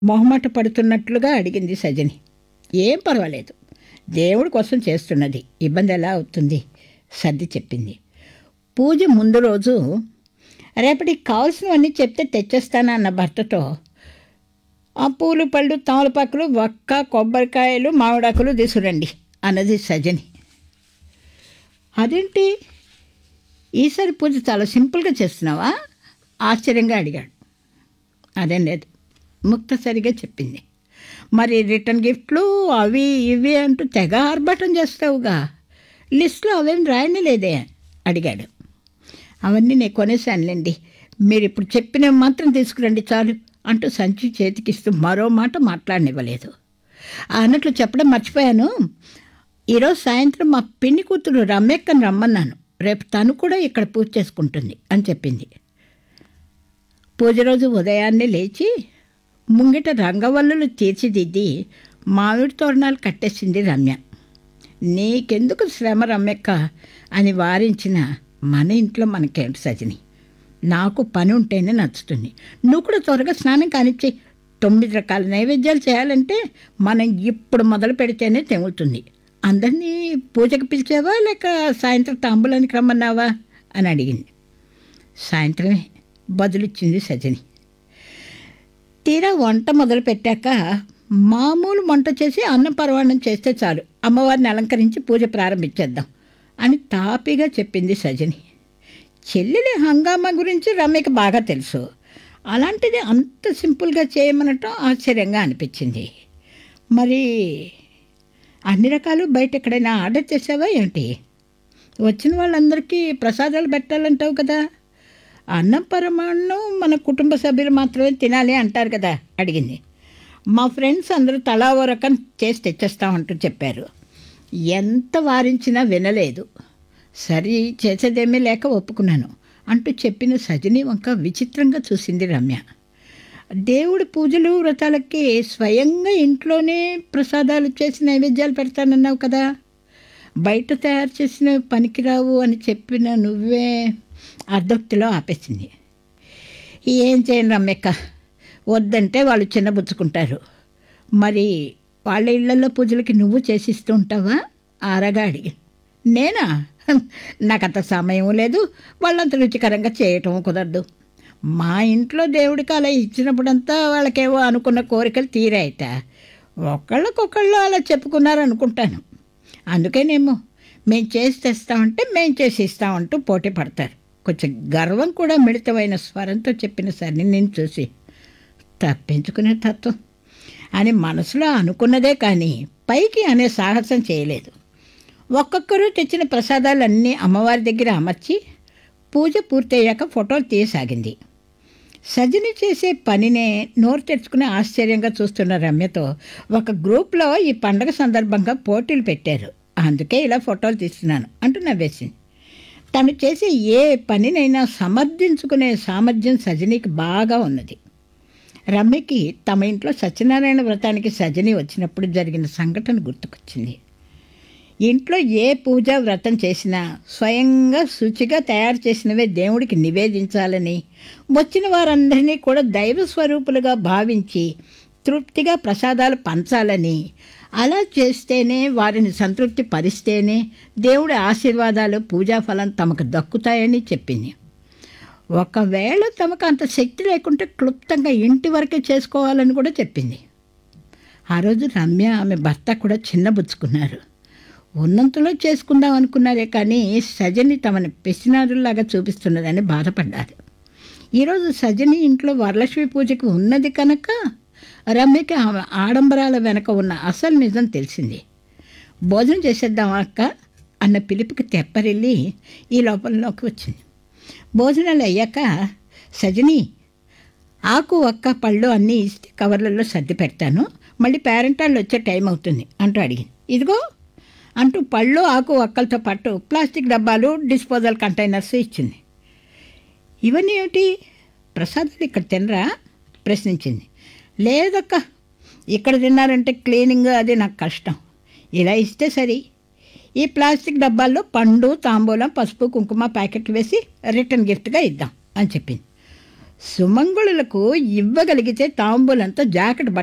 మొహమాట పడుతున్నట్లుగా అడిగింది సజని ఏం పర్వాలేదు దేవుడి కోసం చేస్తున్నది ఇబ్బంది ఎలా అవుతుంది సర్ది చెప్పింది పూజ ముందు రోజు రేపటికి కావాల్సినవన్నీ చెప్తే తెచ్చేస్తాను అన్న భర్తతో ఆ పూలు పళ్ళు తమలపాకులు వక్క కొబ్బరికాయలు మామిడాకులు తీసుకురండి అన్నది సజని అదేంటి ఈసారి పూజ చాలా సింపుల్గా చేస్తున్నావా ఆశ్చర్యంగా అడిగాడు అదేం లేదు ముక్తసరిగా చెప్పింది మరి రిటర్న్ గిఫ్ట్లు అవి ఇవి అంటూ తెగ ఆర్భటం చేస్తావుగా లిస్ట్లో అవేం రాయనే లేదే అడిగాడు అవన్నీ నేను కొనేసానులేండి మీరు ఇప్పుడు చెప్పినవి మాత్రం తీసుకురండి చాలు అంటూ సంచి చేతికిస్తూ మరో మాట మాట్లాడనివ్వలేదు అన్నట్లు చెప్పడం మర్చిపోయాను ఈరోజు సాయంత్రం మా పిన్ని కూతురు రమ్యక్కని రమ్మన్నాను రేపు తను కూడా ఇక్కడ పూజ చేసుకుంటుంది అని చెప్పింది పూజ రోజు ఉదయాన్నే లేచి ముంగిట రంగవల్లులు తీర్చిదిద్ది మామిడి తోరణాలు కట్టేసింది రమ్య నీకెందుకు శ్రమ రమ్యక్క అని వారించిన మన ఇంట్లో మనకేంటి సజని నాకు పని ఉంటేనే నచ్చుతుంది నువ్వు కూడా త్వరగా స్నానం కానిచ్చి తొమ్మిది రకాల నైవేద్యాలు చేయాలంటే మనం ఇప్పుడు మొదలు పెడితేనే తెగులుతుంది అందరినీ పూజకు పిలిచావా లేక సాయంత్రం తాంబూలానికి రమ్మన్నావా అని అడిగింది సాయంత్రమే బదులిచ్చింది సజని తీరా వంట మొదలు పెట్టాక మామూలు వంట చేసి అన్నం పరవాణం చేస్తే చాలు అమ్మవారిని అలంకరించి పూజ ప్రారంభించేద్దాం అని తాపీగా చెప్పింది సజని చెల్లెలి హంగామా గురించి రమ్యకి బాగా తెలుసు అలాంటిది అంత సింపుల్గా చేయమనటం ఆశ్చర్యంగా అనిపించింది మరి అన్ని రకాలు బయట ఎక్కడైనా ఆర్డర్ చేసావా ఏంటి వచ్చిన వాళ్ళందరికీ ప్రసాదాలు పెట్టాలంటావు కదా అన్నం పరమాన్నం మన కుటుంబ సభ్యులు మాత్రమే తినాలి అంటారు కదా అడిగింది మా ఫ్రెండ్స్ అందరూ తలా ఓ రకం చేసి తెచ్చేస్తామంటూ చెప్పారు ఎంత వారించినా వినలేదు సరి చేసేదేమీ లేక ఒప్పుకున్నాను అంటూ చెప్పిన సజని వంక విచిత్రంగా చూసింది రమ్య దేవుడి పూజలు వ్రతాలకి స్వయంగా ఇంట్లోనే ప్రసాదాలు చేసి నైవేద్యాలు పెడతానన్నావు కదా బయట తయారు చేసిన పనికిరావు అని చెప్పిన నువ్వే అర్ధోక్తిలో ఆపేసింది ఏం చేయను రమ్యక్క వద్దంటే వాళ్ళు చిన్నబుచ్చుకుంటారు మరి వాళ్ళ ఇళ్లలో పూజలకి నువ్వు చేసిస్తూ ఉంటావా ఆరగా అడిగి నేనా నాకు అంత సమయం లేదు వాళ్ళంత రుచికరంగా చేయటం కుదరదు మా ఇంట్లో దేవుడికి అలా ఇచ్చినప్పుడంతా వాళ్ళకేవో అనుకున్న కోరికలు తీరాయట ఒకళ్ళకొకళ్ళు అలా చెప్పుకున్నారు అనుకుంటాను అందుకేనేమో మేము చేసి తెస్తామంటే మేము చేసి ఇస్తామంటూ పోటీ పడతారు కొంచెం గర్వం కూడా మిళితమైన స్వరంతో చెప్పిన సరే నేను చూసి తప్పించుకునే తత్వం అని మనసులో అనుకున్నదే కానీ పైకి అనే సాహసం చేయలేదు ఒక్కొక్కరు తెచ్చిన ప్రసాదాలన్నీ అమ్మవారి దగ్గర అమర్చి పూజ పూర్తయ్యాక ఫోటోలు తీయసాగింది సజని చేసే పనినే నోరు తెచ్చుకుని ఆశ్చర్యంగా చూస్తున్న రమ్యతో ఒక గ్రూప్లో ఈ పండగ సందర్భంగా పోటీలు పెట్టారు అందుకే ఇలా ఫోటోలు తీస్తున్నాను అంటూ నవ్వేసింది తను చేసే ఏ పనినైనా సమర్థించుకునే సామర్థ్యం సజనీకి బాగా ఉన్నది రమ్యకి తమ ఇంట్లో సత్యనారాయణ వ్రతానికి సజని వచ్చినప్పుడు జరిగిన సంఘటన గుర్తుకొచ్చింది ఇంట్లో ఏ పూజ వ్రతం చేసినా స్వయంగా శుచిగా తయారు చేసినవే దేవుడికి నివేదించాలని వచ్చిన వారందరినీ కూడా దైవ స్వరూపులుగా భావించి తృప్తిగా ప్రసాదాలు పంచాలని అలా చేస్తేనే వారిని సంతృప్తి పరిస్తేనే దేవుడి ఆశీర్వాదాలు పూజాఫలం తమకు దక్కుతాయని చెప్పింది ఒకవేళ తమకు అంత శక్తి లేకుంటే క్లుప్తంగా ఇంటి వరకే చేసుకోవాలని కూడా చెప్పింది ఆ రోజు రమ్య ఆమె భర్త కూడా చిన్నబుచ్చుకున్నారు ఉన్నంతలో చేసుకుందాం అనుకున్నారే కానీ సజని తమని పెసినారులాగా చూపిస్తున్నదని బాధపడ్డారు ఈరోజు సజని ఇంట్లో వరలక్ష్మి పూజకి ఉన్నది కనుక రమ్యకి ఆమె ఆడంబరాల వెనక ఉన్న అసలు నిజం తెలిసింది భోజనం చేసేద్దాం అక్క అన్న పిలుపుకి తెప్పరిల్లి ఈ లోపలలోకి వచ్చింది భోజనాలు అయ్యాక సజని ఆకు ఒక్క పళ్ళు అన్నీ ఇస్తే కవర్లలో సర్ది పెడతాను మళ్ళీ పేరెంటాళ్ళు వచ్చే టైం అవుతుంది అంటూ అడిగింది ఇదిగో అంటూ పళ్ళు ఆకు ఒక్కలతో పాటు ప్లాస్టిక్ డబ్బాలు డిస్పోజల్ కంటైనర్స్ ఇచ్చింది ఇవన్నీ ఏమిటి ప్రసాదాలు ఇక్కడ తినరా ప్రశ్నించింది లేదక్క ఇక్కడ తిన్నారంటే క్లీనింగ్ అది నాకు కష్టం ఇలా ఇస్తే సరి ఈ ప్లాస్టిక్ డబ్బాల్లో పండు తాంబూలం పసుపు కుంకుమ ప్యాకెట్లు వేసి రిటర్న్ గిఫ్ట్గా ఇద్దాం అని చెప్పింది సుమంగుళులకు ఇవ్వగలిగితే తాంబూలంతో జాకెట్ బట్ట